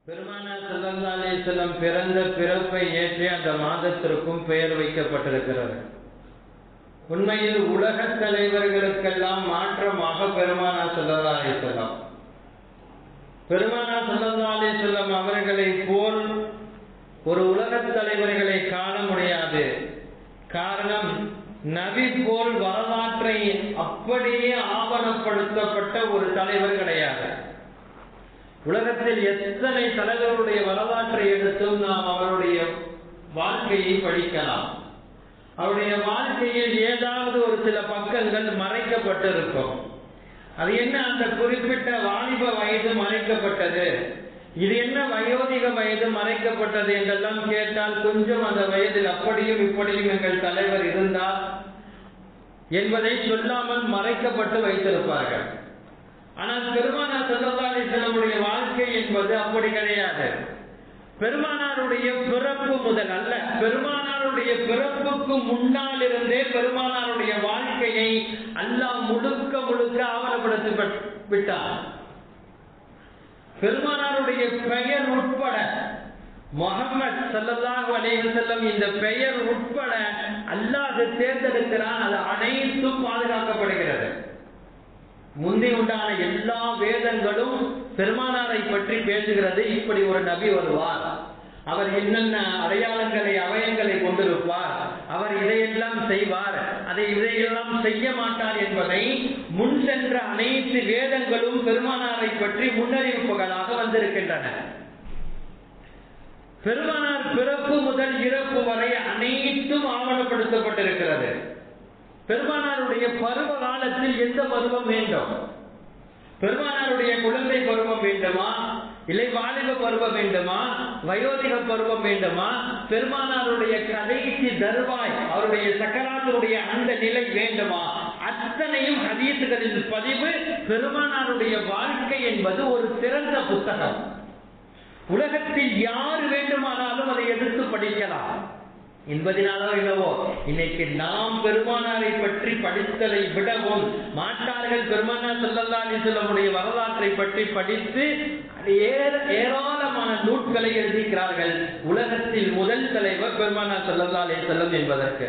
பெருமானார் ஸல்லல்லாஹு அலைஹி வஸல்லம் பிறந்த பிறப்பை ஏற்றி அந்த மாதத்திற்கும் பெயர் வைக்கப்பட்டிருக்கிறது உண்மையில் உலக தலைவர்களுக்கெல்லாம் மாற்றமாக பெருமானார் ஸல்லல்லாஹு அலைஹி வஸல்லம் பெருமானார் ஸல்லல்லாஹு அலைஹி வஸல்லம் அவர்களை போல் ஒரு உலகத் தலைவர்களை காண முடியாது காரணம் நபி போல் வரலாற்றை அப்படியே ஆவணப்படுத்தப்பட்ட ஒரு தலைவர் கிடையாது உலகத்தில் எத்தனை தலைவர்களுடைய வரலாற்றை எடுத்தும் நாம் அவருடைய வாழ்க்கையை படிக்கலாம் அவருடைய வாழ்க்கையில் ஏதாவது ஒரு சில பக்கங்கள் மறைக்கப்பட்டிருக்கும் அது என்ன அந்த குறிப்பிட்ட வாலிப வயது மறைக்கப்பட்டது இது என்ன வயோதிக வயது மறைக்கப்பட்டது என்றெல்லாம் கேட்டால் கொஞ்சம் அந்த வயதில் அப்படியும் இப்படியும் எங்கள் தலைவர் இருந்தார் என்பதை சொல்லாமல் மறைக்கப்பட்டு வைத்திருப்பார்கள் ஆனால் பெருமானார் செல்லல்லாடி செல்லமுடைய வாழ்க்கை என்பது அப்படி கிடையாது பெருமானாருடைய பிறப்பு முதல் அல்ல பெருமானாருடைய பிறப்புக்கு முன்னால் இருந்தே பெருமானாருடைய வாழ்க்கையை அல்லாஹ் முழுக்க முழுக்க ஆவணப்படுத்தி விட்டார் பெருமானாருடைய பெயர் உட்பட முகமது சல்லல்லாஹு அலைஹி செல்லம் இந்த பெயர் உட்பட அல்லாஹ் தேர்ந்தெடுக்கிறான் அது அனைத்தும் பாதுகாக்கப்படுகிறது முந்தி உண்டான எல்லா வேதங்களும் பெருமானாரை பற்றி பேசுகிறது இப்படி ஒரு நபி வருவார் அவர் என்னென்ன அடையாளங்களை அவயங்களை கொண்டிருப்பார் அவர் இதையெல்லாம் செய்வார் அதை இதையெல்லாம் செய்ய மாட்டார் என்பதை முன் சென்ற அனைத்து வேதங்களும் பெருமானாரை பற்றி முன்னறிவிப்புகளாக வந்திருக்கின்றன பெருமானார் பிறப்பு முதல் இறப்பு வரை அனைத்தும் ஆவணப்படுத்தப்பட்டிருக்கிறது பெருமானாருடைய பருவ காலத்தில் எந்த பருவம் வேண்டும் பெருமானாருடைய குழந்தை பருவம் வேண்டுமா இல்லை வாலிப பருவம் வேண்டுமா வயோதிக பருவம் வேண்டுமா பெருமானாருடைய கடைசி தருவாய் அவருடைய சக்கராத்துடைய அந்த நிலை வேண்டுமா அத்தனையும் ஹதீசுகளின் பதிவு பெருமானாருடைய வாழ்க்கை என்பது ஒரு சிறந்த புத்தகம் உலகத்தில் யார் வேண்டுமானாலும் அதை எடுத்து படிக்கலாம் என்பதனாலோ என்னவோ இன்னைக்கு நாம் பெருமானாரை பற்றி படித்ததை விடவும் மாட்டார்கள் பெருமானார் செல்லல்லா அலிசல்லமுடைய வரலாற்றை பற்றி படித்து ஏராளமான நூட்களை எழுதிக்கிறார்கள் உலகத்தில் முதல் தலைவர் பெருமானார் செல்லல்லா அலி செல்லம் என்பதற்கு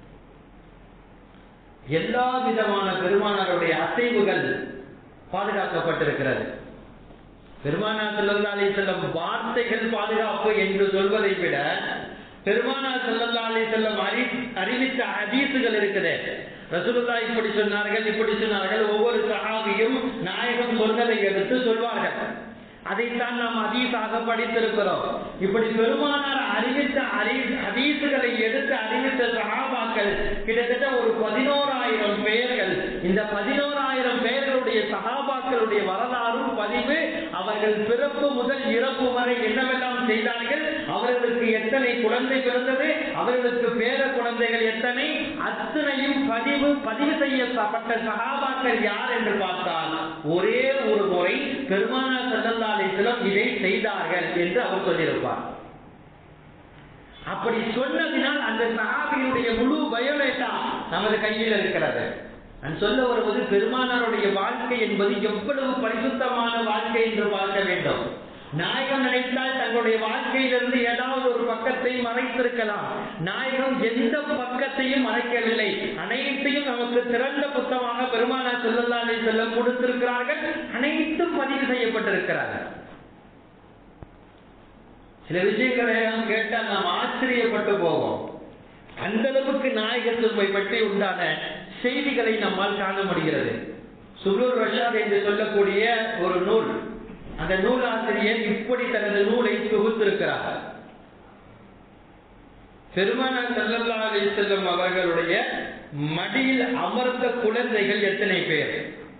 எல்லா விதமான பெருமானாருடைய அசைவுகள் பாதுகாக்கப்பட்டிருக்கிறது பெருமானார் செல்லல்லா அலி செல்லம் வார்த்தைகள் பாதுகாப்பு என்று சொல்வதை விட பெருமானார் செல்லல்லா அலி செல்லம் அறி அறிவித்த ஹதீசுகள் இருக்குது ரசூலுல்லா இப்படி சொன்னார்கள் இப்படி சொன்னார்கள் ஒவ்வொரு சஹாபியும் நாயகம் சொன்னதை எடுத்து சொல்வார்கள் அதைத்தான் நாம் அதீசாக படித்திருக்கிறோம் இப்படி பெருமானார் அறிவித்த அறி அதீசுகளை எடுத்து அறிவித்த சகாபாக்கள் கிட்டத்தட்ட ஒரு பதினோராயிரம் பெயர்கள் இந்த பதினோராயிரம் பெயர்களுடைய சகாபாக்களுடைய வரலாறும் பதிவு அவர்கள் பிறப்பு முதல் இறப்பு வரை என்னவெல்லாம் செய்தார்கள் அவர்களுக்கு எத்தனை குழந்தை பிறந்தது அவர்களுக்கு பேர குழந்தைகள் எத்தனை அத்தனையும் பதிவு பதிவு செய்யப்பட்ட சகாபாக்கள் யார் என்று பார்த்தால் ஒரே ஒரு முறை பெருமானார் செல்லல்லா அலிஸ்லம் இதை செய்தார்கள் என்று அவர் சொல்லியிருப்பார் அப்படி சொன்னதினால் அந்த சகாபியினுடைய முழு பயோடேட்டா நமது கையில் இருக்கிறது நான் சொல்ல வருவது பெருமானாருடைய வாழ்க்கை என்பது எவ்வளவு பரிசுத்தமான வாழ்க்கை என்று பார்க்க வேண்டும் நாயகம் நினைத்தால் தங்களுடைய வாழ்க்கையிலிருந்து ஏதாவது ஒரு பக்கத்தை மறைத்திருக்கலாம் நாயகம் எந்த பக்கத்தையும் மறைக்கவில்லை அனைத்தையும் நமக்கு திறந்த புத்தகமாக பெருமானார் செல்லல்லா அலி செல்லம் கொடுத்திருக்கிறார்கள் அனைத்தும் பதிவு செய்யப்பட்டிருக்கிறார்கள் சில விஷயங்களை கேட்டால் நாம் ஆச்சரியப்பட்டு போவோம் அந்த அளவுக்கு நாயகத்துவமை பற்றி உண்டான செய்திகளை நம்மால் காண முடிகிறது சுலூர் ரஷாத் என்று சொல்லக்கூடிய ஒரு நூல் அந்த நூலாசிரியர் இப்படி தனது நூலை தொகுத்திருக்கிறார் பெருமானார் செல்லல்லா அலி செல்லம் அவர்களுடைய மடியில் அமர்ந்த குழந்தைகள் எத்தனை பேர்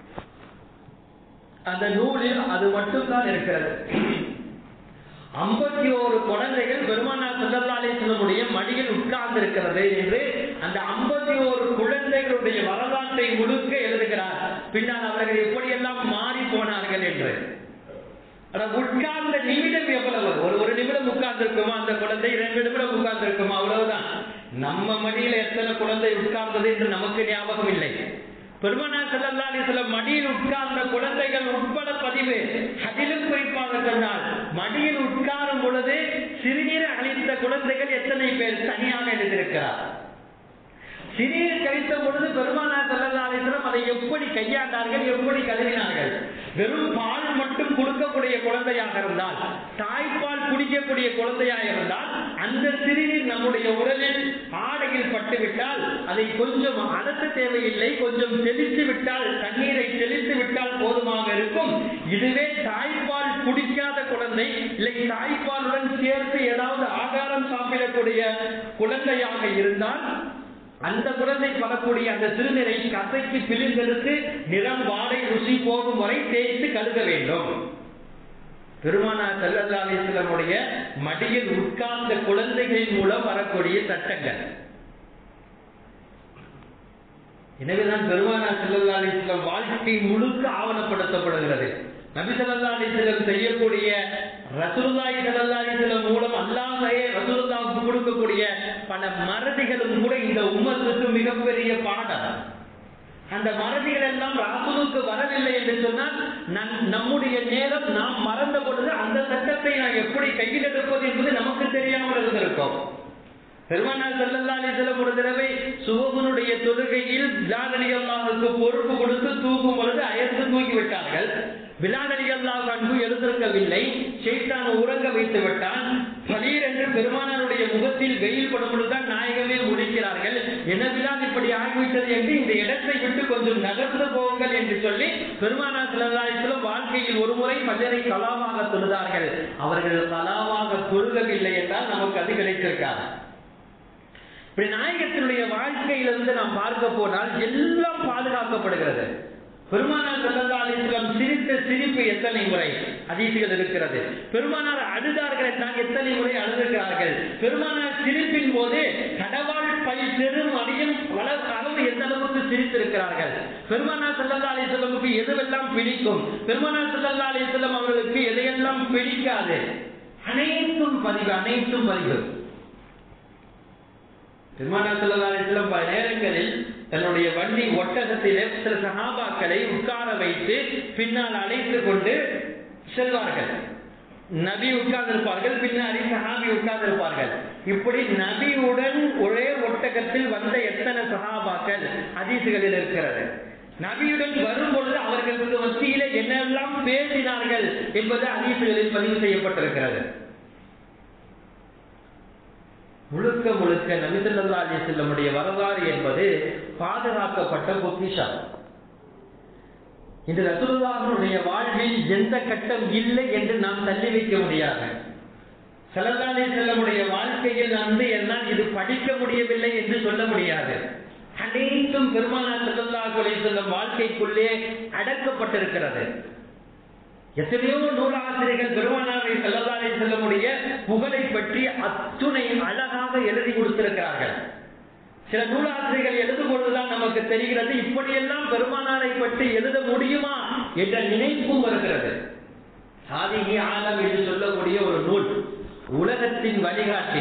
அந்த நூலில் அது மட்டும்தான் இருக்கிறது ஐம்பத்தி ஓரு குழந்தைகள் பெருமானார் செல்லல்லா அலி செல்லமுடைய மடியில் உட்கார்ந்து இருக்கிறது என்று அந்த ஐம்பத்தி ஓரு குழந்தைகளுடைய வரலாற்றை முழுக்க எழுதுகிறார் பின்னால் அவர்கள் எப்படியெல்லாம் மாறி போனார்கள் என்று உட்கார்ந்த நிமிடம் எவ்வளவு ஒரு ஒரு நிமிடம் உட்கார்ந்து இருக்குமா அந்த குழந்தை இரண்டு நிமிடம் உட்கார்ந்து இருக்குமா அவ்வளவுதான் நம்ம மடியில எத்தனை குழந்தை உட்கார்ந்தது என்று நமக்கு ஞாபகம் இல்லை பெருமனார் செல்லல்லா அலிஸ்லம் மடியில் உட்கார்ந்த குழந்தைகள் உட்பட பதிவு அதிலும் குறிப்பாக சொன்னால் மடியில் உட்காரும் பொழுது சிறுநீர் அளித்த குழந்தைகள் எத்தனை பேர் தனியாக எழுதியிருக்கிறார் சிறுநீர் கழித்த பொழுது பெருமானார் செல்லல்லாதேசனம் அதை எப்படி கையாண்டார்கள் எப்படி கழுவினார்கள் வெறும் பால் மட்டும் கொடுக்கக்கூடிய குழந்தையாக இருந்தால் தாய்ப்பால் குடிக்கக்கூடிய குழந்தையாக இருந்தால் அந்த சிறுநீர் நம்முடைய உடலில் ஆடையில் பட்டுவிட்டால் அதை கொஞ்சம் அலச தேவையில்லை கொஞ்சம் தெளித்து விட்டால் தண்ணீரை தெளித்து விட்டால் போதுமாக இருக்கும் இதுவே தாய்ப்பால் குடிக்காத குழந்தை இல்லை தாய்ப்பாலுடன் சேர்த்து ஏதாவது ஆகாரம் சாப்பிடக்கூடிய குழந்தையாக இருந்தால் அந்த குழந்தை படக்கூடிய அந்த சிறுநீரை கசைக்கு பிழிந்தெடுத்து நிறம் வாடை ருசி போகும் வரை தேய்த்து கழுக வேண்டும் பெருமானார் செல்லல்லா அலிஸ்லமுடைய மடியில் உட்கார்ந்த குழந்தைகளின் மூலம் வரக்கூடிய சட்டங்கள் எனவேதான் பெருமானார் செல்லல்லா அலிஸ்லம் வாழ்க்கை முழுக்க ஆவணப்படுத்தப்படுகிறது நபி சல்லா அலிஸ்லம் செய்யக்கூடிய ரசூலுல்லாஹி ஸல்லல்லாஹு அலைஹி வஸல்லம் மூலம் அல்லாஹ்வே ரசூலுல்லாஹ்வுக்கு கொடுக்கக்கூடிய பல மறதிகளும் கூட இந்த உம்மத்துக்கு மிகப்பெரிய பாடம் அந்த மறதிகள் எல்லாம் ராசுலுக்கு வரவில்லை என்று சொன்னால் நம்முடைய நேரம் நாம் மறந்த பொழுது அந்த சட்டத்தை நாம் எப்படி கையில் எடுப்பது என்பது நமக்கு தெரியாமல் இருந்திருக்கும் பெருமானார் செல்லல்லா அலிசலம் ஒரு தடவை சுகபனுடைய தொழுகையில் பிலால் அலி அல்லாஹுக்கு பொறுப்பு கொடுத்து தூக்கும் பொழுது அயர்ந்து தூங்கி விட்டார்கள் பிலால் அலி அல்லாஹ் அன்பு எழுந்திருக்கவில்லை செய்தான் உறங்க வைத்து விட்டான் பலீர் என்று பெருமானாருடைய முகத்தில் வெயில் படும் பொழுதுதான் நாயகமே முடிக்கிறார்கள் என்ன பிலால் இப்படி ஆகிவிட்டது என்று இந்த இடத்தை விட்டு கொஞ்சம் நகர்ந்து போங்கள் என்று சொல்லி பெருமானார் செல்லல்லாஹிலும் வாழ்க்கையில் ஒரு முறை மஜரை கலாவாக தொழுதார்கள் அவர்கள் கலாவாக தொழுகவில்லை என்றால் நமக்கு அது கிடைத்திருக்காது இப்படி நாயகத்தினுடைய வாழ்க்கையிலிருந்து நாம் பார்க்க போனால் எல்லாம் பாதுகாக்கப்படுகிறது பெருமானார் சல்லா அலிஸ்லாம் சிரித்த சிரிப்பு எத்தனை முறை அதிசயங்கள் இருக்கிறது பெருமானார் அழுதார்கள் என்றால் எத்தனை முறை அழுதுகிறார்கள் பெருமானார் சிரிப்பின் போது கடவாள் பை பெரும் அடியும் வளர் அளவு எந்த அளவுக்கு சிரித்திருக்கிறார்கள் பெருமானார் சல்லா அலிஸ்லமுக்கு எதுவெல்லாம் பிடிக்கும் பெருமானார் சல்லா அலிஸ்லம் அவர்களுக்கு எதையெல்லாம் பிடிக்காது அனைத்தும் பதிவு அனைத்தும் பதிவு பெருமானார் சல்லா அலிஸ்லம் பல நேரங்களில் தன்னுடைய வண்டி ஒட்டகத்திலே சில சகாபாக்களை உட்கார வைத்து பின்னால் அழைத்து கொண்டு செல்வார்கள் நபி உட்கார்ந்திருப்பார்கள் பின்னாடி சஹாபி உட்கார்ந்திருப்பார்கள் இப்படி நபியுடன் ஒரே ஒட்டகத்தில் வந்த எத்தனை சகாபாக்கள் அதிசுகளில் இருக்கிறது நபியுடன் வரும் பொழுது அவர்களுக்கு மத்தியில என்னெல்லாம் பேசினார்கள் என்பது அதிசுகளில் பதிவு செய்யப்பட்டிருக்கிறது முழுக்க முழுக்க நபிசல்லா அலி செல்லமுடைய வரலாறு என்பது பாதுகாக்கப்பட்ட பொக்கிஷம் இந்த ரசூலுல்லாஹனுடைய வாழ்வில் எந்த கட்டம் இல்லை என்று நாம் தள்ளி வைக்க முடியாது சல்லல்லாஹி செல்லமுடைய வாழ்க்கையில் வந்து என்னால் இது படிக்க முடியவில்லை என்று சொல்ல முடியாது அனைத்தும் பெருமானார் செல்லல்லாஹு அலைஹி செல்லும் வாழ்க்கைக்குள்ளே அடக்கப்பட்டிருக்கிறது எத்தனையோ நூலாசிரியர்கள் பெருமானாரை செல்லல்லாரை செல்லமுடைய புகழை பற்றி அத்துணை அழகாக எழுதி கொடுத்திருக்கிறார்கள் சில நூலாசிரியர்கள் எழுதும் பொழுதுதான் நமக்கு தெரிகிறது இப்படியெல்லாம் பெருமானாரை பற்றி எழுத முடியுமா என்ற நினைப்பும் வருகிறது சாதிகி ஆலம் என்று சொல்லக்கூடிய ஒரு நூல் உலகத்தின் வழிகாட்டி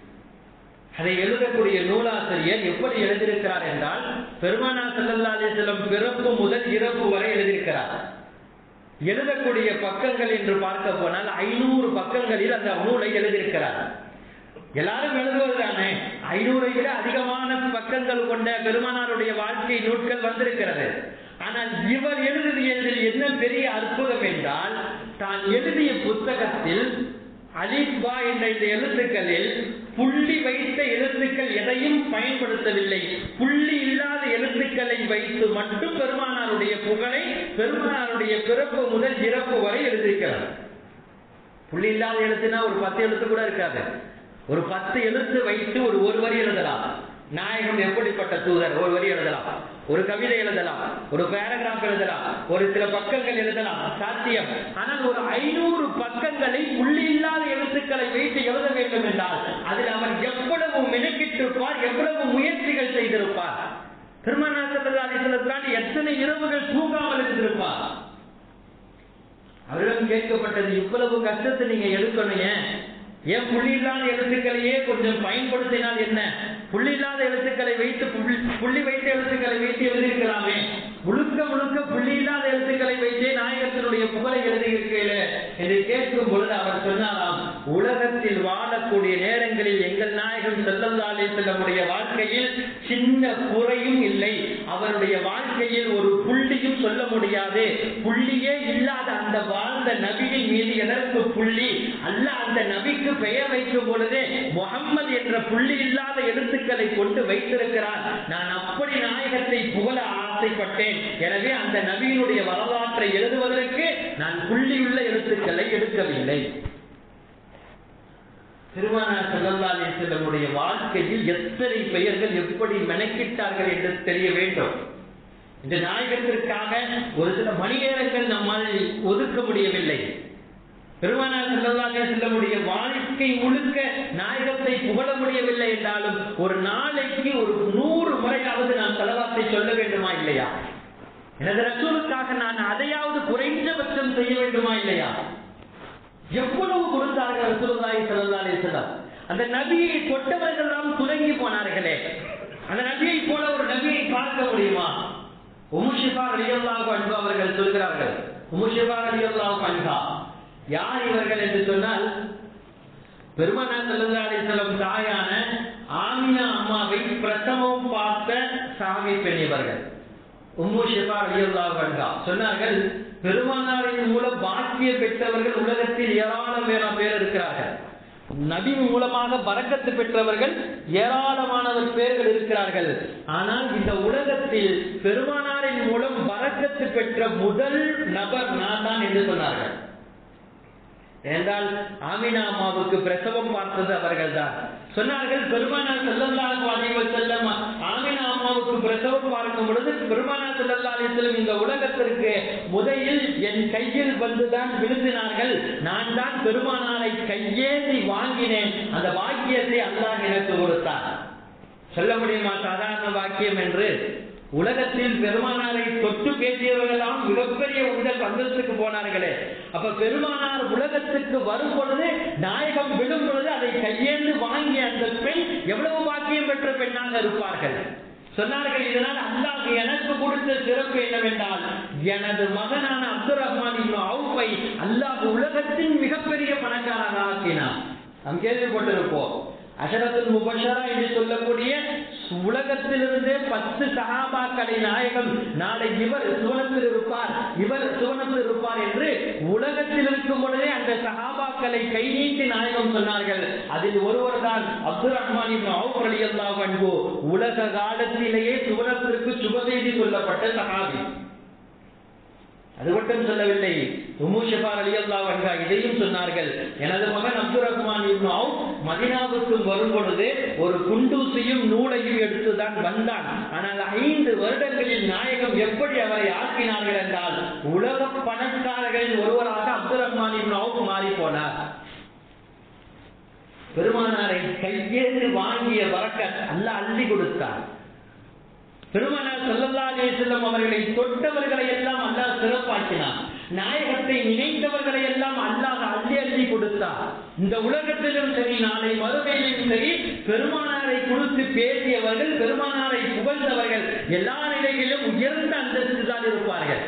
அதை எழுதக்கூடிய நூலாசிரியர் எப்படி எழுதியிருக்கிறார் என்றால் பெருமானா செல்லல்லா செல்லும் பிறப்பு முதல் இறப்பு வரை எழுதியிருக்கிறார் எழுதக்கூடிய பக்கங்கள் என்று பார்க்க போனால் ஐநூறு பக்கங்களில் அந்த நூலை எழுதியிருக்கிறார் எல்லாரும் எழுதுவதுதானே ஐநூறை விட அதிகமான பக்கங்கள் கொண்ட பெருமானாருடைய வாழ்க்கை நூட்கள் வந்திருக்கிறது ஆனால் இவர் எழுதியதில் என்ன பெரிய அற்புதம் என்றால் தான் எழுதிய புத்தகத்தில் அலிபா என்ற இந்த எழுத்துக்களில் புள்ளி வைத்த எழுத்துக்கள் எதையும் பயன்படுத்தவில்லை புள்ளி இல்லாத எழுத்துக்களை வைத்து மட்டும் பெருமானாருடைய புகழை பெருமானாருடைய பிறப்பு முதல் இறப்பு வரை எழுதியிருக்கிறார் புள்ளி இல்லாத எழுத்துனா ஒரு பத்து எழுத்து கூட இருக்காது ஒரு பத்து எழுத்து வைத்து ஒரு ஒரு வரி எழுதலாம் நாயகம் எப்படிப்பட்ட தூதர் ஒரு வரி எழுதலாம் ஒரு கவிதை எழுதலாம் ஒரு பேராகிராஃப் எழுதலாம் ஒரு சில பக்கங்கள் எழுதலாம் சாத்தியம் ஆனால் ஒரு ஐநூறு பக்கங்களை புள்ளி இல்லாத எழுத்துக்களை வைத்து எழுத வேண்டும் என்றால் அதில் அவர் எவ்வளவு மெனக்கிட்டிருப்பார் எவ்வளவு முயற்சிகள் செய்திருப்பார் திருமணத்திற்கு எத்தனை இரவுகள் தூங்காமல் இருந்திருப்பார் அவரிடம் கேட்கப்பட்டது இவ்வளவு கஷ்டத்தை நீங்க எடுக்கணும் ஏன் ஏன் புள்ளி இல்லாத எழுத்துக்களையே கொஞ்சம் பயன்படுத்தினால் என்ன புள்ளி இல்லாத எழுத்துக்களை வைத்து புள்ளி வைத்த எழுத்துக்களை வைத்து எழுதியிருக்கலாமே முழுக்க முழுக்க புள்ளி இல்லாத எழுத்துக்களை வைத்தே நாயகத்தினுடைய புகழை எழுதியிருக்கல என்று கேட்கும் பொழுது அவர் சொன்னாராம் உலகத்தில் வாழக்கூடிய நேரங்களில் எங்கள் நாயகம் செல்லந்தாலே செல்லமுடைய வாழ்க்கையில் சின்ன குறையும் இல்லை அவருடைய வாழ்க்கையில் ஒரு புள்ளியும் சொல்ல முடியாது புள்ளியே இல்லாத அந்த வாழ்ந்த நபியின் மீது எதற்கு புள்ளி அல்ல அந்த நபிக்கு பெயர் வைக்கும் பொழுதே முகம்மது என்ற புள்ளி இல்லாத எழுத்துக்களை கொண்டு வைத்திருக்கிறார் நான் அப்படி நாயகத்தை புகழ ஆசைப்பட்டேன் எனவே அந்த நபியினுடைய வரலாற்றை எழுதுவதற்கு நான் புள்ளியுள்ள எழுத்துக்களை எடுக்கவில்லை திருமண செல்லல்லாலே செல்லமுடைய வாழ்க்கையில் எத்தனை பெயர்கள் எப்படி மெனக்கிட்டார்கள் என்று தெரிய வேண்டும் இந்த நாயகத்திற்காக ஒரு சில மணி நேரங்கள் நம்மால் ஒதுக்க முடியவில்லை பெருமானார் செல்லல்லாலே செல்லமுடைய வாழ்க்கை முழுக்க நாயகத்தை புகழ முடியவில்லை என்றாலும் ஒரு நாளைக்கு ஒரு நூறு முறையாவது நான் செலவாத்தை சொல்ல வேண்டுமா இல்லையா எனது ரசூலுக்காக நான் அதையாவது குறைந்தபட்சம் செய்ய வேண்டுமா இல்லையா எவ்வளவு கொடுத்தார்கள் ரசூலுல்லாஹி ஸல்லல்லாஹு அலைஹி வஸல்லம் அந்த நபியை தொட்டவர்கள் எல்லாம் துலங்கி போனார்களே அந்த நபியை போல ஒரு நபியை பார்க்க முடியுமா உமுஷிபா ரலியல்லாஹு அன்ஹு அவர்கள் சொல்கிறார்கள் உமுஷிபா ரலியல்லாஹு அன்ஹா யார் இவர்கள் என்று சொன்னால் பெருமானார் ஸல்லல்லாஹு அலைஹி வஸல்லம் தாயான ஆமினா அம்மாவை பிரசவம் பார்த்த சாமி பெண் இவர்கள் உம்மு ஷிபா ரலியல்லாஹு அன்ஹா சொன்னார்கள் பெருமானாரின் மூலம் பாக்கிய பெற்றவர்கள் உலகத்தில் ஏராளமான பேர் இருக்கிறார்கள் நபி மூலமாக பறக்கத்து பெற்றவர்கள் ஏராளமானவர் பேர்கள் இருக்கிறார்கள் ஆனால் இந்த உலகத்தில் பெருமானாரின் மூலம் பறக்கத்து பெற்ற முதல் நபர் நான் தான் என்று சொன்னார்கள் என்றால் ஆமினா அம்மாவுக்கு பிரசவம் பார்த்தது அவர்கள் தான் சொன்னார்கள் பெருமானார் செல்லல்லாஹு அலைஹி வஸல்லம் ஆமினா அம்மாவுக்கு பிரசவம் பார்க்கும் பொழுது பெருமானார் செல்லல்லாஹு அலைஹி வஸல்லம் இந்த உலகத்திற்கு முதலில் என் கையில் வந்துதான் விழுந்தினார்கள் நான் தான் பெருமானாரை கையேந்தி வாங்கினேன் அந்த வாக்கியத்தை அல்லாஹ் எனக்கு கொடுத்தார் சொல்ல முடியுமா சாதாரண வாக்கியம் என்று உலகத்தில் பெருமானாரை தொட்டு பேசியவர்களெல்லாம் மிகப்பெரிய உடல் அந்தஸ்துக்கு போனார்களே அப்ப பெருமானார் உலகத்துக்கு வரும் பொழுது நாயகம் விடும் பொழுது அதை கையேந்து வாங்கிய அந்த பெண் எவ்வளவு பாக்கியம் பெற்ற பெண்ணாக இருப்பார்கள் சொன்னார்கள் இதனால் அல்லாஹ் எனக்கு கொடுத்த சிறப்பு என்னவென்றால் எனது மகனான அப்துல் ரஹ்மான் அவுப்பை அல்லாஹ் உலகத்தின் மிகப்பெரிய பணக்காரராக ஆக்கினார் நாம் கேள்விப்பட்டிருப்போம் அஷரத்துல் முபஷரா என்று சொல்லக்கூடிய உலகத்திலிருந்தே பத்து சகாபாக்களை நாயகம் நாளை இவர் சுவனத்தில் இருப்பார் இவர் சுவனத்தில் இருப்பார் என்று உலகத்தில் இருக்கும் பொழுதே அந்த சகாபாக்களை கை நீட்டி நாயகம் சொன்னார்கள் அதில் ஒருவர் தான் அப்துல் ரஹ்மான் அலி அல்லாஹ் அன்பு உலக காலத்திலேயே சுவனத்திற்கு சுபசெய்தி சொல்லப்பட்ட சகாபி அது மட்டும் சொல்லவில்லை உமுஷபார் அலி அல்லா வன்கா இதையும் சொன்னார்கள் எனது மகன் அப்துல் ரஹ்மான் மதினாவுக்கு வரும் பொழுது ஒரு குண்டூசியும் நூலையும் எடுத்துதான் வந்தான் ஆனால் ஐந்து வருடங்களில் நாயகம் எப்படி அவரை ஆக்கினார்கள் என்றால் உலக பணக்காரர்களில் ஒருவராக அப்துல் ரஹ்மான் மாறி போனார் பெருமானாரை கையேந்து வாங்கிய வரக்கத் அல்ல அள்ளி கொடுத்தார் பெருமானார் சல்லல்லா அலிசல்லம் அவர்களை தொட்டவர்களை எல்லாம் அல்லாஹ் சிறப்பாக்கினார் நாயகத்தை நினைத்தவர்களை எல்லாம் அல்லாஹ் அள்ளி அள்ளி கொடுத்தார் இந்த உலகத்திலும் சரி நாளை மறுமையிலும் சரி பெருமானாரை கொடுத்து பேசியவர்கள் பெருமானாரை புகழ்ந்தவர்கள் எல்லா நிலைகளிலும் உயர்ந்த அந்தஸ்து தான் இருப்பார்கள்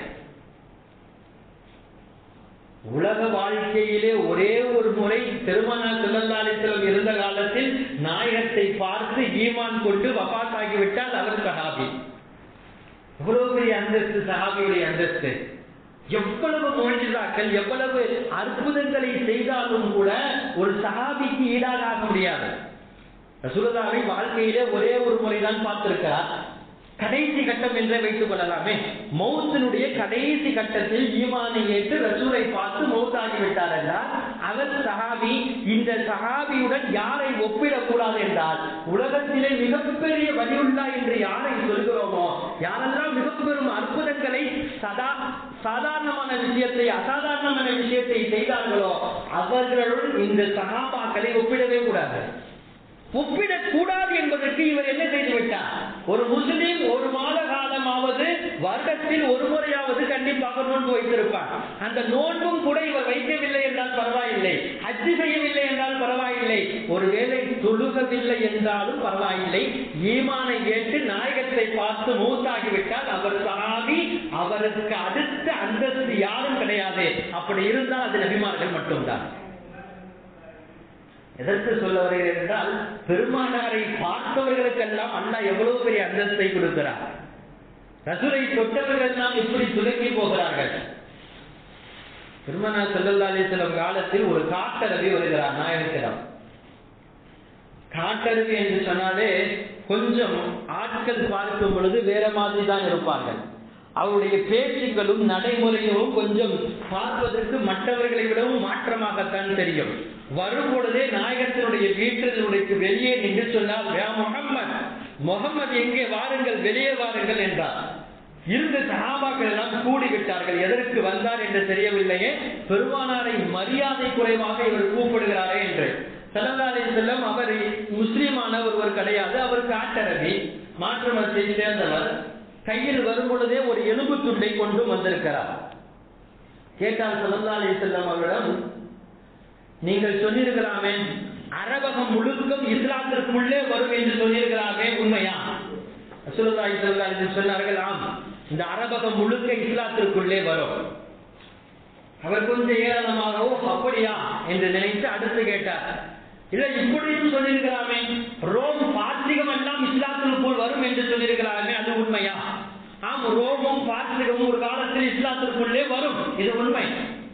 உலக வாழ்க்கையிலே ஒரே ஒரு முறை பெருமானார் செல்லல்லாலிசலம் இருந்த காலத்தில் நாயகத்தை பார்த்து ஈமான் கொண்டு வபாத்தாகிவிட்டால் அவர் சஹாபி எவ்வளவு பெரிய அந்தஸ்து சஹாபியுடைய அந்தஸ்து எவ்வளவு மொழிஜாக்கள் எவ்வளவு அற்புதங்களை செய்தாலும் கூட ஒரு சஹாபிக்கு ஈடாக ஆக முடியாது ரசூலுல்லாவை வாழ்க்கையிலே ஒரே ஒரு முறைதான் பார்த்திருக்கிறார் கடைசி கட்டம் என்றே வைத்துக் கொள்ளலாமே மௌத்தினுடைய கடைசி கட்டத்தில் ஈமானை ஏற்று ரசூலை பார்த்து மௌத்தாகி விட்டார் என்றால் அவர் சஹாபி இந்த சஹாபியுடன் யாரை ஒப்பிடக்கூடாது என்றால் உலகத்திலே மிகப்பெரிய வலியுள்ளா என்று யாரை சொல்கிறோமோ யாரெல்லாம் மிக பெரும் அற்புதங்களை சதா சாதாரணமான விஷயத்தை அசாதாரணமான விஷயத்தை செய்தார்களோ அவர்களுடன் இந்த சகாபாக்களை ஒப்பிடவே கூடாது ஒப்பிடக்கூடாது என்பதற்கு இவர் என்ன செய்து விட்டார் ஒரு முஸ்லீம் ஒரு மாத காலமாவது வருடத்தில் ஒரு முறையாவது கண்டிப்பாக நோன்பு வைத்திருப்பார் அந்த நோன்பும் கூட இவர் வைக்கவில்லை என்றால் பரவாயில்லை அச்சு செய்யவில்லை என்றால் பரவாயில்லை ஒருவேளை தொழுகவில்லை என்றாலும் பரவாயில்லை ஈமானை ஏற்று நாயகத்தை பார்த்து மூத்தாகிவிட்டால் அவர் சகாபி அவருக்கு அடுத்த அந்தஸ்து யாரும் கிடையாது முடியாது அப்படி இருந்தால் அது நபிமார்கள் மட்டும்தான் எதற்கு சொல்ல வருகிறேன் என்றால் பெருமானாரை பார்த்தவர்களுக்கெல்லாம் அல்லாஹ் எவ்வளவு பெரிய அந்தஸ்தை கொடுக்கிறார் ரசூலை தொட்டவர்கள் எல்லாம் எப்படி துலங்கி போகிறார்கள் பெருமானார் செல்லல்லா அலிஸ்லம் காலத்தில் ஒரு காட்டரவி வருகிறார் நாயகத்திடம் காட்டரவி என்று சொன்னாலே கொஞ்சம் ஆட்கள் பார்க்கும் பொழுது வேற மாதிரி தான் இருப்பார்கள் அவருடைய பேச்சுக்களும் நடைமுறையும் கொஞ்சம் பார்ப்பதற்கு மற்றவர்களை விடவும் மாற்றமாகத்தான் தெரியும் வரும் பொழுதே நாயகத்தினுடைய வீட்டினுடைய வெளியே நின்று சொன்னால் முகம்மது முகம்மது எங்கே வாருங்கள் வெளியே வாருங்கள் என்றார் இருந்த சகாபாக்கள் எல்லாம் கூடிவிட்டார்கள் எதற்கு வந்தார் என்று தெரியவில்லையே பெருமானாரை மரியாதை குறைவாக இவர் கூப்பிடுகிறாரே என்று சல்லல்லாஹு செல்லம் அவர் முஸ்லீமான ஒருவர் கிடையாது அவர் காட்டரவி மாற்று மதத்தை சேர்ந்தவர் கையில் வரும் பொழுதே ஒரு எலும்பு துண்டை கொண்டு வந்திருக்கிறார் கேட்டால் சல்லல்லாஹு செல்லம் அவரிடம் நீங்கள் சொன்னீர்களாமே அரபகம் முழுக்கம் இஸ்லாத்திற்குள்ளே வரும் என்று சொன்னீர்களாமே உண்மையா ரசூலுல்லாஹி ஸல்லல்லாஹு அலைஹி சொன்னார்கள் ஆம் இந்த அரபகம் முழுக்க இஸ்லாத்திற்குள்ளே வரும் அவர் கொஞ்சம் ஏராளமாகவோ அப்படியா என்று நினைத்து அடுத்து கேட்டார் இல்ல இப்படியும் சொல்லியிருக்கலாமே ரோம் பாத்திரிகம் எல்லாம் இஸ்லாத்திற்குள் வரும் என்று சொல்லியிருக்கலாமே அது உண்மையா ஆம் ரோமும் பாத்திரிகமும் ஒரு காலத்தில் இஸ்லாத்திற்குள்ளே வரும் இது உண்மை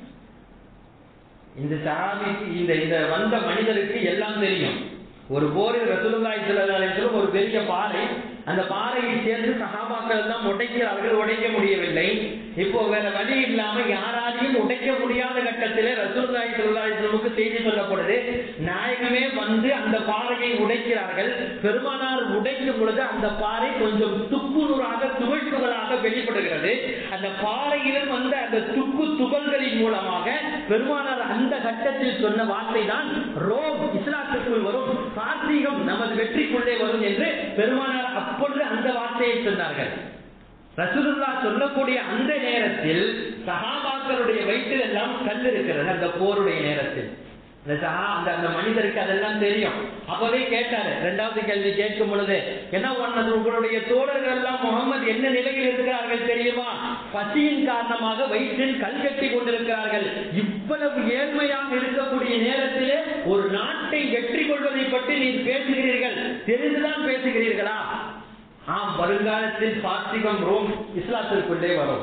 இந்த சாமிக்கு இந்த இந்த வந்த மனிதருக்கு எல்லாம் தெரியும் ஒரு போரில் ரசூலுல்லாஹி ஸல்லல்லாஹு அலைஹி வஸல்லம் ஒரு பெரிய பாறை அந்த பாறையை சேர்ந்து சகாபாக்கள் எல்லாம் உடைக்கிறார்கள் உடைக்க முடியவில்லை இப்போ வேற வழி இல்லாம யாராலையும் உடைக்க முடியாத கட்டத்திலே ரசூலுல்லாஹி ஸல்லல்லாஹு அலைஹி வஸல்லமுக்கு செய்தி சொல்லப்படுது நாயகமே வந்து அந்த பாறையை உடைக்கிறார்கள் பெருமானார் உடைக்கும் பொழுது அந்த பாறை கொஞ்சம் துப்புநூறாக துகள்களாக வெளிப்படுகிறது அந்த பாறையிலும் வந்த அந்த துப்பு துகள்களின் மூலமாக பெருமானார் அந்த கட்டத்தில் சொன்ன வார்த்தை தான் ரோம் இஸ்லாத்துக்குள் வரும் கார்த்திகம் நமது வெற்றிக்குள்ளே வரும் என்று பெருமானார் அப்பொழுது அந்த வார்த்தையை சொன்னார்கள் ரசூலுல்லா சொல்லக்கூடிய அந்த நேரத்தில் சகாபாக்களுடைய வயிற்றில் எல்லாம் கல் இருக்கிறது அந்த போருடைய நேரத்தில் அந்த சஹா அந்த அந்த மனிதருக்கு அதெல்லாம் தெரியும் அப்பவே கேட்டாரு இரண்டாவது கேள்வி கேட்கும் பொழுது என்ன பண்ணது உங்களுடைய தோழர்கள் எல்லாம் முகமது என்ன நிலையில் இருக்கிறார்கள் தெரியுமா பசியின் காரணமாக வயிற்றில் கல் கட்டி கொண்டிருக்கிறார்கள் இவ்வளவு ஏழ்மையாக இருக்கக்கூடிய நேரத்திலே ஒரு நாட்டை வெற்றி கொள்வதை பற்றி நீர் பேசுகிறீர்கள் தெரிந்துதான் பேசுகிறீர்களா ஆம் வருங்காலத்தில் பாத்திகம் ரோம் இஸ்லாத்திற்குள்ளே வரும்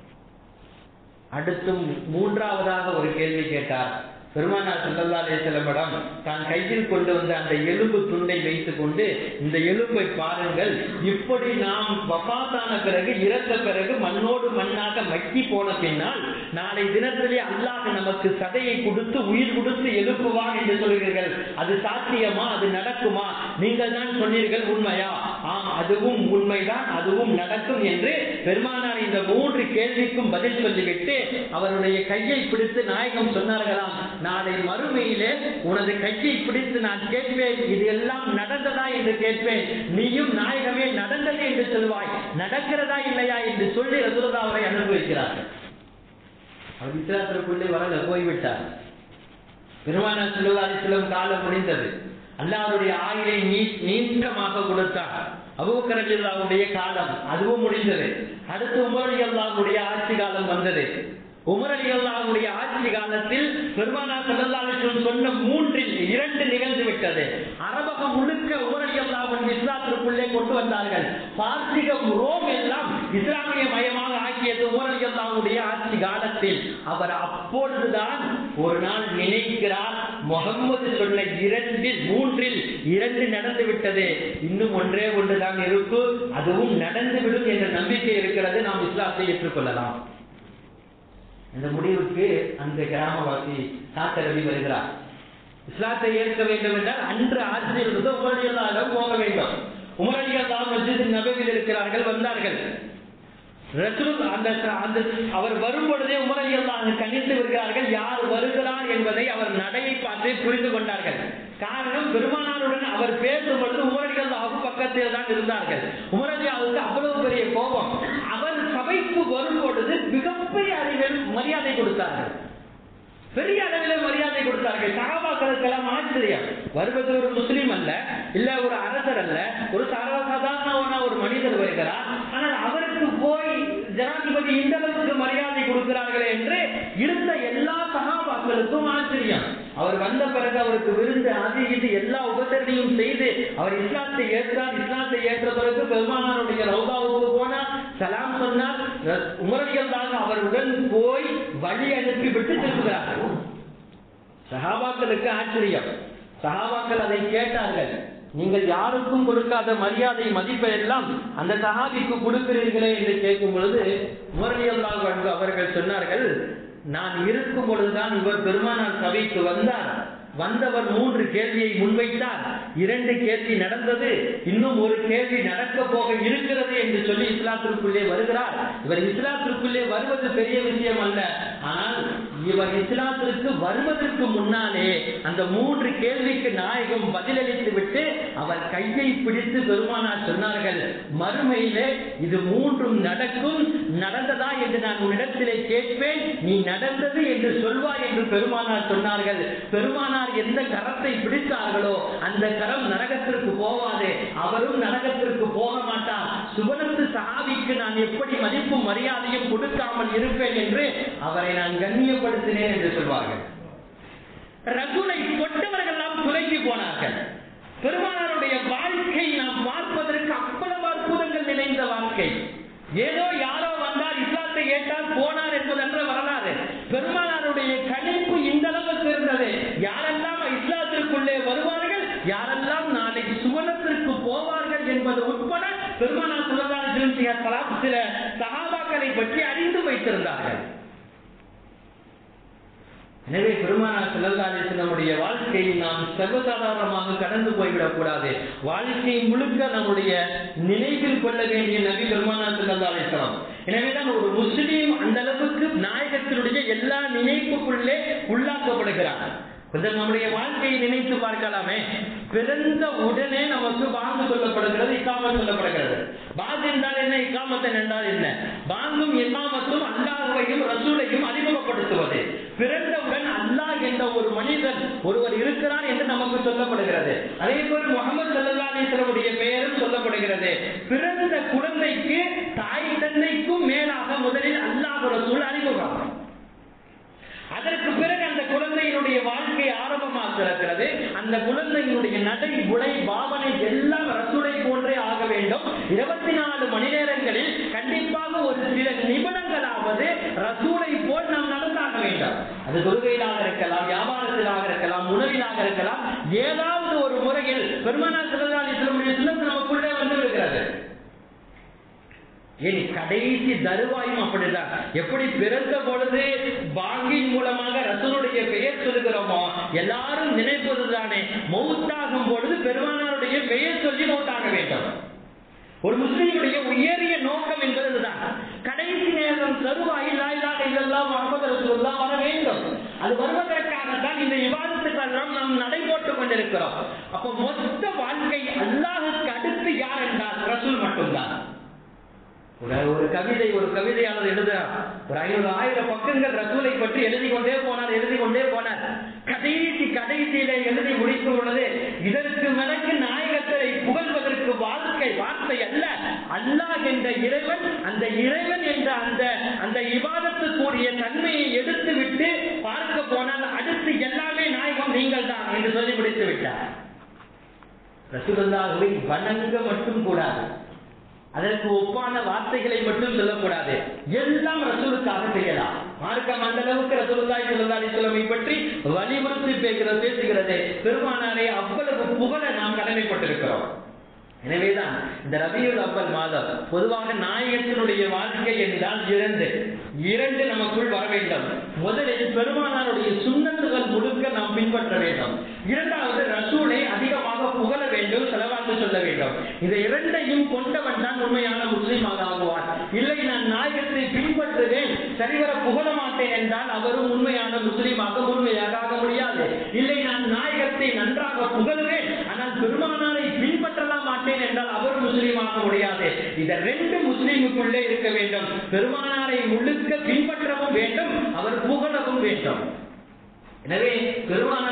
அடுத்தும் மூன்றாவதாக ஒரு கேள்வி கேட்டார் பெருமானார் சல்லல்லா அலிசல்லமிடம் தான் கையில் கொண்டு வந்த அந்த எலும்பு துண்டை வைத்துக் கொண்டு இந்த எலும்பை பாருங்கள் இப்படி நாம் வபாத்தான பிறகு இறந்த பிறகு மண்ணோடு மண்ணாக மக்கி போன பின்னால் நாளை தினத்திலே அல்லாஹ் நமக்கு சதையை கொடுத்து உயிர் கொடுத்து எழுப்புவான் என்று சொல்கிறீர்கள் அது சாத்தியமா அது நடக்குமா நீங்கள் தான் சொன்னீர்கள் உண்மையா ஆம் அதுவும் உண்மைதான் அதுவும் நடக்கும் என்று பெருமானார் இந்த மூன்று கேள்விக்கும் பதில் சொல்லிவிட்டு அவருடைய கையை பிடித்து நாயகம் சொன்னார்களாம் நாளை மறுமையிலே உனது கையை பிடித்து நான் கேட்பேன் இது எல்லாம் நடந்ததா என்று கேட்பேன் நீயும் நாயகமே நடந்தது என்று சொல்வாய் நடக்கிறதா இல்லையா என்று சொல்லி ரசூலதா அவரை அனுபவிக்கிறார்கள் அவர் இஸ்லாத்திற்குள்ளே வரல போய்விட்டார் பெருமானார் செல்வதா அலிஸ்லம் காலம் முடிந்தது அல்லாவுடைய ஆயிலை நீ நீண்டமாக கொடுத்தார் அபுக்கரஜில்லாவுடைய காலம் அதுவும் முடிந்தது அடுத்து உமர் அலி அல்லாவுடைய ஆட்சி காலம் வந்தது உமர் அலி அல்லாவுடைய ஆட்சி காலத்தில் பெருமானா செல்லல்லாவின் சொன்ன மூன்றில் இரண்டு நிகழ்ந்து விட்டது அரபகம் முழுக்க உமர் அலி அல்லாவின் இஸ்லாத்திற்குள்ளே கொண்டு வந்தார்கள் பார்த்திகம் ரோம் எல்லாம் இஸ்லாமிய மயமாக ஆக்கியது உமர் அலி அல்லாவுடைய ஆட்சி காலத்தில் அவர் அப்பொழுதுதான் ஒரு நாள் நினைக்கிறார் முகம்மது சொன்ன இரண்டில் மூன்றில் இரண்டு நடந்து விட்டது இன்னும் ஒன்றே ஒன்றுதான் இருக்கும் அதுவும் நடந்துவிடும் என்ற நம்பிக்கை இருக்கிறது நாம் இஸ்லாத்தை ஏற்றுக்கொள்ளலாம் இந்த முடிவுக்கு அந்த கிராமவாசி காத்தரவி வருகிறார் இஸ்லாத்தை ஏற்க வேண்டும் என்றால் அன்று ஆட்சியில் இருந்த உமரடியல்லாவிடம் போக வேண்டும் உமரடியல்லா மஸ்ஜித் நபவில் இருக்கிறார்கள் வந்தார்கள் ரசூல் அந்த அந்த அவர் வரும் பொழுதே உமர் அலி கணித்து வருகிறார்கள் யார் வருகிறார் என்பதை அவர் நடையை பார்த்து புரிந்து கொண்டார்கள் காரணம் பெருமானாருடன் அவர் பேசும் பொழுது உமர் அலி அல்லாவுக்கு பக்கத்தில் தான் இருந்தார்கள் உமர் அலி அவ்வளவு பெரிய கோபம் அவர் சபைக்கு வரும் பொழுது மிகப்பெரிய அறிவில் மரியாதை கொடுத்தார்கள் பெரிய அளவில் மரியாதை கொடுத்தார்கள் சகாபாக்களுக்கெல்லாம் ஆச்சரியம் வருவது ஒரு முஸ்லீம் அல்ல இல்ல ஒரு அரசர் அல்ல ஒரு சர்வசாதாரண ஒரு மனிதர் வருகிறார் ஆனால் அவருக்கு போய் ஜனாதிபதி இந்த அளவுக்கு மரியாதை கொடுக்கிறார்களே என்று இருந்த எல்லா சகாபாக்களுக்கும் ஆச்சரியம் அவர் வந்த பிறகு அவருக்கு விருந்து அது இது எல்லா உபசரணையும் செய்து அவர் இஸ்லாத்தை ஏற்றார் இஸ்லாத்தை ஏற்ற பிறகு பெருமானாருடைய ரவுதாவுக்கு போனார் சலாம் சொன்னார் உமரடிகள் தான் அவருடன் போய் வழி அனுப்பி விட்டு திரும்புகிறார்கள் சகாபாக்களுக்கு ஆச்சரியம் சகாபாக்கள் அதை கேட்டார்கள் நீங்கள் யாருக்கும் கொடுக்காத மரியாதை மதிப்பை எல்லாம் அந்த சகாபிக்கு கொடுக்கிறீர்களே என்று கேட்கும் பொழுது உமரடியல்லாஹ் அவர்கள் சொன்னார்கள் நான் இருக்கும் பொழுதுதான் இவர் பெருமானார் சபைக்கு வந்தார் வந்தவர் மூன்று கேள்வியை முன்வைத்தார் இரண்டு கேள்வி நடந்தது இன்னும் ஒரு கேள்வி நடக்க போக இருக்கிறது என்று சொல்லி இஸ்லாத்திற்குள்ளே வருகிறார் இவர் இஸ்லாத்திற்குள்ளே வருவது பெரிய விஷயம் அல்ல ஆனால் இவர் இஸ்லாத்திற்கு வருவதற்கு முன்னாலே அந்த மூன்று கேள்விக்கு நாயகம் பதிலளித்து விட்டு அவர் கையை பிடித்து பெருமானார் சொன்னார்கள் மறுமையிலே இது மூன்றும் நடக்கும் நடந்ததா என்று நான் உன்னிடத்திலே கேட்பேன் நீ நடந்தது என்று சொல்வாய் என்று பெருமானார் சொன்னார்கள் பெருமானார் எந்த கரத்தை பிடித்தார்களோ அந்த கரம் நரகத்திற்கு போவாது அவரும் நரகத்திற்கு போக மாட்டார் சுவனத்து சகாவிக்கு நான் எப்படி மதிப்பும் மரியாதையும் கொடுக்காமல் இருப்பேன் என்று அவரை நான் கண்ணியப்படுத்தினேன் என்று சொல்வார்கள் ரகுலை தொட்டவர்கள் நாம் துலங்கி போனார்கள் பெருமானாருடைய வாழ்க்கை நாம் பார்ப்பதற்கு அவ்வளவு அற்புதங்கள் நிறைந்த வாழ்க்கை ஏதோ யாரோ வந்தார் இஸ்லாத்தை ஏற்றால் போனார் என்பதென்ற வரலாறு பெருமானாருடைய கணிப்பு இந்த அளவுக்கு இருந்தது யாரெல்லாம் இஸ்லாத்திற்குள்ளே வருவார்கள் யாரெல்லாம் நாளை சுவனத்திற்கு போவார்கள் என்பது உட்பட பெருமானார் சுலதான சில சகாபாக்களை பற்றி அறிந்து வைத்திருந்தார்கள் எனவே பெருமானார் செல்லல்லாலே நம்முடைய வாழ்க்கையை நாம் சர்வசாதாரணமாக கடந்து போய்விடக் கூடாது வாழ்க்கை முழுக்க நம்முடைய நினைவில் கொள்ள வேண்டிய நபி பெருமானார் செல்லல்லாலே எனவேதான் ஒரு முஸ்லீம் அந்த அளவுக்கு நாயகத்தினுடைய எல்லா நினைப்புக்குள்ளே உள்ளாக்கப்படுகிறார் கொஞ்சம் நம்முடைய வாழ்க்கையை நினைத்து பார்க்கலாமே பிறந்த உடனே நமக்கு பாங்கு சொல்லப்படுகிறது இக்காமத் சொல்லப்படுகிறது பாங்கு என்றால் என்ன இக்காமத்தன் என்றால் என்ன பாங்கும் இக்காமத்தும் அல்லாஹையும் ரசூலையும் அறிமுகப்படுத்துவது பிறந்தவுடன் அல்லாஹ் என்ற ஒரு மனிதன் ஒருவர் இருக்கிறார் என்று நமக்கு சொல்லப்படுகிறது அதே போல் முகமது சல்லாசனுடைய பெயரும் சொல்லப்படுகிறது பிறந்த குழந்தைக்கு தாய் தந்தைக்கும் மேலாக முதலில் அல்லாஹ் ரசூல் அறிமுகம் அதற்கு பிறகு அந்த குழந்தையினுடைய வாழ்க்கை ஆரம்பமாக இருக்கிறது அந்த குழந்தையினுடைய நடை உடை பாவனை எல்லாம் ரசூலை போன்றே ஆக வேண்டும் இருபத்தி நாலு மணி நேரங்களில் கண்டிப்பாக ஒரு சில நிமிடங்களாவது ரசூலை போல் நாம் நடந்தாக வேண்டும் அது தொழுகையிலாக இருக்கலாம் வியாபாரத்திலாக இருக்கலாம் உணவிலாக இருக்கலாம் ஏதாவது ஒரு முறையில் பெருமானா சிறந்தாலி சிலமுடைய சின்னத்து நமக்குள்ளே வந்து இருக்கிறது ஏன் கடைசி தருவாயும் அப்படிதான் எப்படி பிறந்த பொழுது பாங்கின் மூலமாக ரசூலுடைய பெயர் சொல்லுகிறோமோ எல்லாரும் நினைப்பதுதானே மௌத்தாகும் பொழுது பெருமானாருடைய பெயர் சொல்லி மௌத்தாக வேண்டும் ஒரு முஸ்லீமுடைய உயரிய நோக்கம் என்பது இதுதான் கடைசி நேரம் தருவாயில் லாயிலாக இதெல்லாம் முகமது ரசூல்லா வர வேண்டும் அது வருவதற்காகத்தான் இந்த விவாதத்துக்கெல்லாம் நாம் நடைபோட்டுக் கொண்டிருக்கிறோம் அப்ப மொத்த வாழ்க்கை அல்லாஹுக்கு அடுத்து யார் என்றால் ரசூல் மட்டும்தான் ஒரு ஒரு கவிதை ஒரு கவிதையாளர் எழுதுறார் ஒரு ஐநூறு ஆயிரம் பக்கங்கள் ரசூலை பற்றி எழுதி கொண்டே போனார் எழுதி கொண்டே போனார் கடைசி கடைசியில எழுதி முடிக்கும் பொழுது இதற்கு மேலக்கு நாயகத்தை புகழ்வதற்கு வாழ்க்கை வார்த்தை அல்ல அல்லாஹ் என்ற இறைவன் அந்த இறைவன் என்ற அந்த அந்த இவாதத்துக்குரிய தன்மையை எடுத்து விட்டு பார்க்க போனால் அடுத்து எல்லாமே நாயகம் நீங்கள் தான் என்று சொல்லி முடித்து விட்டார் ரசூலுல்லாஹுவை வணங்க மட்டும் கூடாது அதற்கு ஒப்பான வார்த்தைகளை மட்டும் சொல்லக்கூடாது எல்லாம் ரசூலுக்காக செய்யலாம் மார்க்கம் அந்த அளவுக்கு ரசூலுல்லாய் சொல்லி சொல்லமை பற்றி வலியுறுத்தி பேசுகிறது பேசுகிறது பெருமானாரை அவ்வளவு புகழ நாம் கடமைப்பட்டிருக்கிறோம் எனவேதான் இந்த ரபியுல் அவ்வல் மாதம் பொதுவாக நாயகத்தினுடைய வாழ்க்கை என்றால் இரண்டு இரண்டு நமக்குள் வர வேண்டும் முதலில் பெருமானாருடைய சுண்ணத்துகள் முழுக்க நாம் பின்பற்ற வேண்டும் இரண்டாவது ரசூலை அதிகமாக புகழ வேண்டும் செலவாக்கு சொல்ல வேண்டும் இந்த இரண்டையும் கொண்டவன் தான் உண்மையான முஸ்லீமாக ஆகுவார் இல்லை நான் நாயகத்தை பின்பற்றுவேன் சரிவர புகழ மாட்டேன் என்றால் அவரும் உண்மையான முஸ்லீமாக முழுமையாக ஆக முடியாது இல்லை நான் நாயகத்தை நன்றாக புகழ்வேன் ஆனால் பெருமானாரை பின்பற்றலாம் மாட்டேன் என்றால் அவர் முஸ்லீமாக முடியாது இந்த ரெண்டு முஸ்லீமுக்குள்ளே இருக்க வேண்டும் பெருமானாரை முழுக்க பின்பற்றவும் வேண்டும் அவர் புகழவும் வேண்டும் எனவே பெருமானார் இந்த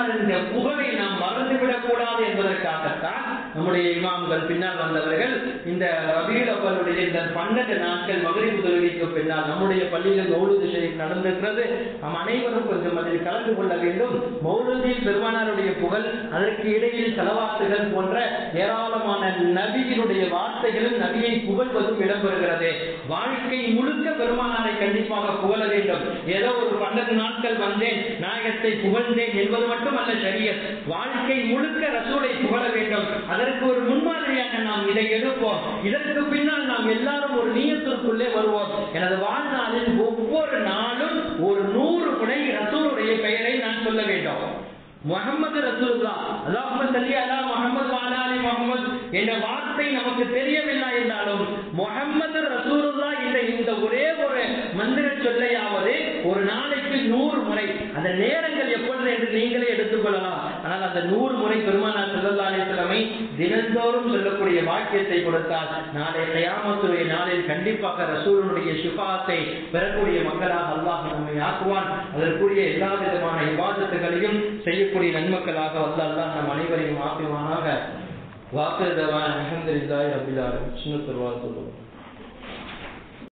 புகழை நாம் மறந்துவிடக் கூடாது என்பதற்காகத்தான் நம்முடைய இமாம்கள் பின்னால் வந்தவர்கள் இந்த ரபியுல் அவர்களுடைய இந்த பன்னெண்டு நாட்கள் மகரிபு தொழுகைக்கு பின்னால் நம்முடைய பள்ளியில் மௌலுது ஷெரீப் நடந்திருக்கிறது நாம் அனைவரும் கொஞ்சம் அதில் கலந்து கொள்ள வேண்டும் மௌலுதில் பெருமானாருடைய புகழ் அதற்கு இடையில் செலவாத்துகள் போன்ற ஏராளமான நபியினுடைய வார்த்தைகளும் நபியை புகழ்வதும் இடம்பெறுகிறது வாழ்க்கை முழுக்க பெருமானாரை கண்டிப்பாக புகழ வேண்டும் ஏதோ ஒரு பன்னெண்டு நாட்கள் வந்தேன் நாயகத்தை புகழ்ந்தேன் என்பது மட்டுமல்ல சரியத் வாழ்க்கை முழுக்க ரசூலை புகழ வேண்டும் அதற்கு ஒரு முன்மாதிரியாக நாம் இதை எடுப்போம் இதற்கு பின்னால் நாம் எல்லாரும் ஒரு நீயத்திற்குள்ளே வருவோம் எனது வாழ்நாளில் ஒவ்வொரு நாளும் ஒரு நூறு முறை ரசூலுடைய பெயரை நான் சொல்ல வேண்டும் முகமது ரசூலுல்லா அல்லாஹும்ம ஸல்லி அலா முஹம்மது வ அலா அலி முஹம்மது என்ற வார்த்தை நமக்கு தெரியவில்லை என்றாலும் முகமது ரசூலுல்லா என்ற இந்த ஒரே ஒரு மந்திர சொல்லையாவது ஒரு நாளைக்கு நூறு முறை அந்த நேரங்கள் எப்பொழுது என்று நீங்களே எடுத்துக்கொள்ளலாம் ஆனால் அந்த நூறு முறை பெருமானார் ஸல்லல்லாஹு அலைஹி வஸல்லமை தினந்தோறும் சொல்லக்கூடிய வாக்கியத்தை கொடுத்தால் நாளை கியாமத்துடைய நாளில் கண்டிப்பாக ரசூலுடைய ஷிஃபாத்தை பெறக்கூடிய மக்களாக அல்லாஹ் நம்மை ஆக்குவான் அதற்குரிய எல்லா விதமான இபாதத்துகளையும் செய்யக்கூடிய நன்மக்களாக வல்ல அல்லாஹ் நம் அனைவரையும் ஆக்குவானாக வாக்குதவான் அஹமதுல்லாஹி ரபில் ஆலமீன் சின்ன சொல்லுவோம்